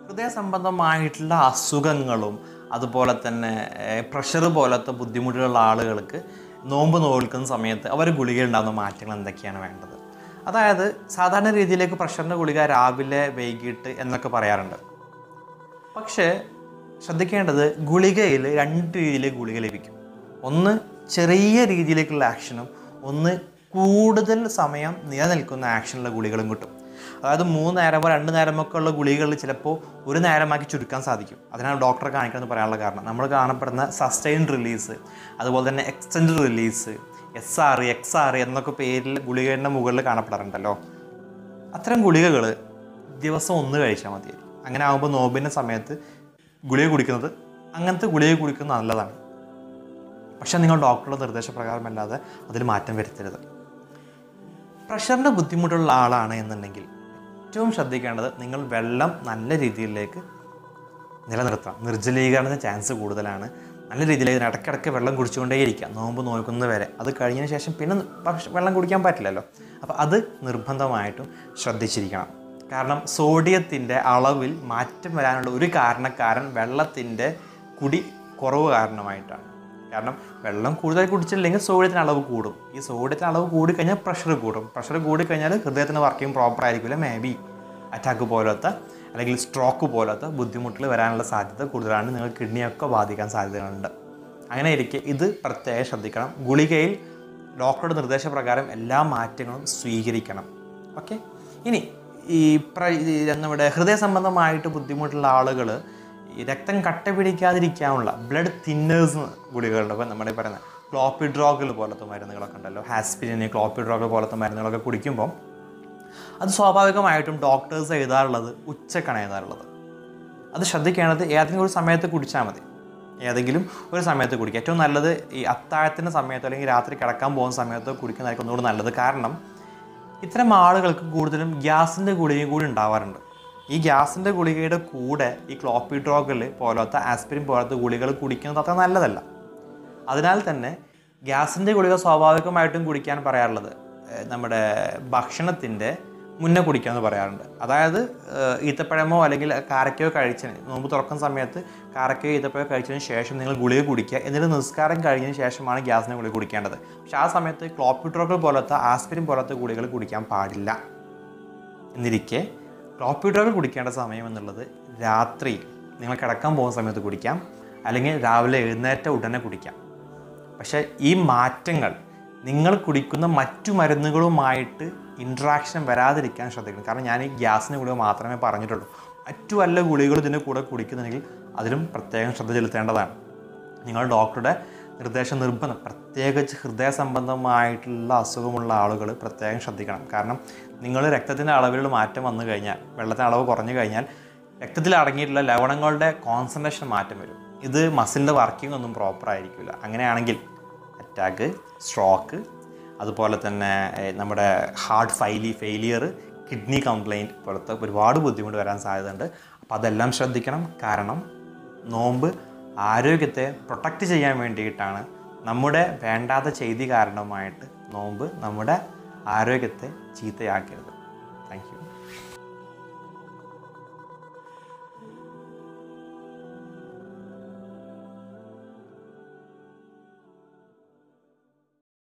ഹൃദയ സംബന്ധമായിട്ടുള്ള അസുഖങ്ങളും അതുപോലെ തന്നെ പ്രഷർ പോലത്തെ ബുദ്ധിമുട്ടുള്ള ആളുകൾക്ക് നോമ്പ് നോൽക്കുന്ന സമയത്ത് അവർ ഗുളികയിൽ ഉണ്ടാകുന്ന മാറ്റങ്ങൾ എന്തൊക്കെയാണ് വേണ്ടത് അതായത് സാധാരണ രീതിയിലേക്ക് പ്രഷറിൻ്റെ ഗുളിക രാവിലെ വൈകിട്ട് എന്നൊക്കെ പറയാറുണ്ട് പക്ഷേ ശ്രദ്ധിക്കേണ്ടത് ഗുളികയിൽ രണ്ട് രീതിയിൽ ഗുളിക ലഭിക്കും ഒന്ന് ചെറിയ രീതിയിലേക്കുള്ള ആക്ഷനും ഒന്ന് കൂടുതൽ സമയം നിലനിൽക്കുന്ന ആക്ഷനുള്ള ഗുളികളും കിട്ടും അതായത് മൂന്ന് നേരമോ രണ്ട് നേരമൊക്കെ ഉള്ള ഗുളികൾ ചിലപ്പോൾ ഒരു നേരമാക്കി ചുരുക്കാൻ സാധിക്കും അതിനാണ് ഡോക്ടറെ കാണിക്കണമെന്ന് പറയാനുള്ള കാരണം നമ്മൾ കാണപ്പെടുന്ന സസ്റ്റൈൻഡ് റിലീസ് അതുപോലെ തന്നെ extend release S R X R എന്നൊക്കെ പേരിൽ ഗുളികയുടെ മുകളിൽ കാണപ്പെടാറുണ്ടല്ലോ അത്തരം ഗുളികകൾ ദിവസം ഒന്ന് കഴിച്ചാൽ മതി അങ്ങനെ ആകുമ്പോൾ നോമ്പിൻ്റെ സമയത്ത് ഗുളിക കുടിക്കുന്നത് അങ്ങനത്തെ ഗുളിക കുടിക്കുന്നത് നല്ലതാണ് പക്ഷേ നിങ്ങൾ ഡോക്ടറുടെ നിർദ്ദേശപ്രകാരമല്ലാതെ അതിൽ മാറ്റം വരുത്തരുത് പ്രഷറിൻ്റെ ബുദ്ധിമുട്ടുള്ള ആളാണ് എന്നുണ്ടെങ്കിൽ ഏറ്റവും ശ്രദ്ധിക്കേണ്ടത് നിങ്ങൾ വെള്ളം നല്ല രീതിയിലേക്ക് നിലനിർത്തണം നിർജ്ജലീകരണത്തിന് ചാൻസ് കൂടുതലാണ് നല്ല രീതിയിലേക്ക് ഇടയ്ക്കിടയ്ക്ക് വെള്ളം കുടിച്ചുകൊണ്ടേയിരിക്കുക നോമ്പ് നോക്കുന്നത് വരെ അത് കഴിഞ്ഞതിന് ശേഷം പിന്നെ ഭക്ഷ- വെള്ളം കുടിക്കാൻ പറ്റില്ലല്ലോ അപ്പോൾ അത് നിർബന്ധമായിട്ടും ശ്രദ്ധിച്ചിരിക്കണം കാരണം സോഡിയത്തിൻ്റെ അളവിൽ മാറ്റം വരാനുള്ള ഒരു കാരണക്കാരൻ വെള്ളത്തിൻ്റെ കുടി കുറവ് കാരണമായിട്ടാണ് കാരണം വെള്ളം കൂടുതൽ കുടിച്ചില്ലെങ്കിൽ സോഡിയത്തിന് അളവ് കൂടും ഈ സോഡിയത്തിന് അളവ് കൂടിക്കഴിഞ്ഞാൽ പ്രഷർ കൂടും പ്രഷർ കൂടിക്കഴിഞ്ഞാൽ ഹൃദയത്തിൻ്റെ വർക്കിംഗ് പ്രോപ്പർ ആയിരിക്കില്ല മേ ബി അറ്റാക്ക് പോലത്തെ അല്ലെങ്കിൽ സ്ട്രോക്ക് പോലത്തെ ബുദ്ധിമുട്ടുകൾ വരാനുള്ള സാധ്യത കൂടുതലാണ് നിങ്ങൾ കിഡ്നിയൊക്കെ ബാധിക്കാൻ സാധ്യതകളുണ്ട് അങ്ങനെ ഇരിക്കെ ഇത് പ്രത്യേകം ശ്രദ്ധിക്കണം ഗുളികയിൽ ഡോക്ടറുടെ നിർദ്ദേശപ്രകാരം എല്ലാ മാറ്റങ്ങളും സ്വീകരിക്കണം ഓക്കെ ഇനി ഈ പ്ര ഈ നമ്മുടെ ഹൃദയ സംബന്ധമായിട്ട് ബുദ്ധിമുട്ടുള്ള ആളുകൾ ഈ രക്തം കട്ട പിടിക്കാതിരിക്കാനുള്ള ബ്ലഡ് തിന്നേഴ്സ് ഗുളികകളുണ്ട് അപ്പോൾ നമ്മുടെ ഈ പറയുന്ന ക്ലോപ്പിഡ്രോഗൽ പോലത്തെ മരുന്നുകളൊക്കെ ഉണ്ടല്ലോ ഹാസ്പിരിന് ക്ലോപ്പിഡ്രോഗൽ പോലത്തെ മരുന്നുകളൊക്കെ കുടിക്കുമ്പോൾ അത് സ്വാഭാവികമായിട്ടും ഡോക്ടേഴ്സ് എഴുതാറുള്ളത് ഉച്ചക്കാണ് എഴുതാറുള്ളത് അത് ശ്രദ്ധിക്കേണ്ടത് ഏതെങ്കിലും ഒരു സമയത്ത് കുടിച്ചാൽ മതി ഏതെങ്കിലും ഒരു സമയത്ത് കുടിക്കുക ഏറ്റവും നല്ലത് ഈ അത്താഴത്തിൻ്റെ സമയത്തോ അല്ലെങ്കിൽ രാത്രി കിടക്കാൻ പോകുന്ന സമയത്തോ കുടിക്കുന്നതായിരിക്കും ഒന്നുകൂടി നല്ലത് കാരണം ഇത്തരം ആളുകൾക്ക് കൂടുതലും ഗ്യാസിൻ്റെ ഗുളികയും കൂടി ഉണ്ടാവാറുണ്ട് ഈ ഗ്യാസിൻ്റെ ഗുളികയുടെ കൂടെ ഈ ക്ലോപ്പിഡ്രോഗൽ പോലത്തെ ആസ്പിരിൻ പോലത്തെ ഗുളികൾ കുടിക്കുന്നത് അത്ര നല്ലതല്ല അതിനാൽ തന്നെ ഗ്യാസിൻ്റെ ഗുളിക സ്വാഭാവികമായിട്ടും കുടിക്കാൻ പറയാറുള്ളത് ഏഹ് നമ്മുടെ ഭക്ഷണത്തിൻ്റെ മുന്നേ കുടിക്കാമെന്ന് പറയാറുണ്ട് അതായത് ഏഹ് ഈത്തപ്പഴമോ അല്ലെങ്കിൽ കാരക്കയോ കഴിച്ചതിന് നോമ്പ് തുറക്കുന്ന സമയത്ത് കാരക്കയോ ഈത്തപ്പഴമോ കഴിച്ചതിന് ശേഷം നിങ്ങൾ ഗുളിക കുടിക്കുക എന്നിട്ട് നിസ്കാരം കഴിഞ്ഞതിന് ശേഷമാണ് ഗ്യാസിൻ്റെ ഗുളിക കുടിക്കേണ്ടത് പക്ഷേ ആ സമയത്ത് ക്ലോപ്പിട്രോകൾ പോലത്തെ ആസ്പിരിൻ പോലത്തെ ഗുളികൾ കുടിക്കാൻ പാടില്ല എന്നിരിക്കെ ക്ലോപ്പിഡ്രോൾ കുടിക്കേണ്ട സമയം എന്നുള്ളത് രാത്രി നിങ്ങൾ കിടക്കാൻ പോകുന്ന സമയത്ത് കുടിക്കാം അല്ലെങ്കിൽ രാവിലെ എഴുന്നേറ്റ ഉടനെ കുടിക്കാം പക്ഷേ ഈ മാറ്റങ്ങൾ നിങ്ങൾ കുടിക്കുന്ന മറ്റു മരുന്നുകളുമായിട്ട് ഇൻട്രാക്ഷൻ വരാതിരിക്കാൻ ശ്രദ്ധിക്കണം കാരണം ഞാൻ ഈ ഗ്യാസിന് ഗുളിക മാത്രമേ പറഞ്ഞിട്ടുള്ളൂ മറ്റു വല്ല ഗുളികളും ഇതിൻ്റെ കൂടെ കുടിക്കുന്നുണ്ടെങ്കിൽ അതിലും പ്രത്യേകം ശ്രദ്ധ ചെലുത്തേണ്ടതാണ് നിങ്ങൾ ഡോക്ടറുടെ നിർദ്ദേശം നിർബന്ധം പ്രത്യേകിച്ച് ഹൃദയ സംബന്ധമായിട്ടുള്ള അസുഖമുള്ള ആളുകൾ പ്രത്യേകം ശ്രദ്ധിക്കണം കാരണം നിങ്ങൾ രക്തത്തിൻ്റെ അളവിലുള്ള മാറ്റം വന്നു കഴിഞ്ഞാൽ വെള്ളത്തിൻ്റെ അളവ് കുറഞ്ഞു കഴിഞ്ഞാൽ രക്തത്തിൽ അടങ്ങിയിട്ടുള്ള ലവണങ്ങളുടെ കോൺസെൻട്രേഷൻ മാറ്റം വരും ഇത് മസിലിൻ്റെ വർക്കിംഗ് ഒന്നും പ്രോപ്പർ ആയിരിക്കില്ല അങ്ങനെയാണെങ്കിൽ അറ്റാക്ക് സ്ട്രോക്ക് അതുപോലെ തന്നെ ഏഹ്, നമ്മുടെ ഹാർട്ട് ഫൈലി ഫെയിലിയർ കിഡ്നി കംപ്ലൈൻറ്റ് പോലത്തെ ഒരുപാട് ബുദ്ധിമുട്ട് വരാൻ സാധ്യതയുണ്ട് അപ്പോൾ അതെല്ലാം ശ്രദ്ധിക്കണം കാരണം നോമ്പ് ആരോഗ്യത്തെ പ്രൊട്ടക്റ്റ് ചെയ്യാൻ വേണ്ടിയിട്ടാണ് നമ്മുടെ വേണ്ടാത്ത ചെയ്തി കാരണമായിട്ട് നോമ്പ് നമ്മുടെ ആരോഗ്യത്തെ ചീത്തയാക്കരുത് താങ്ക് യു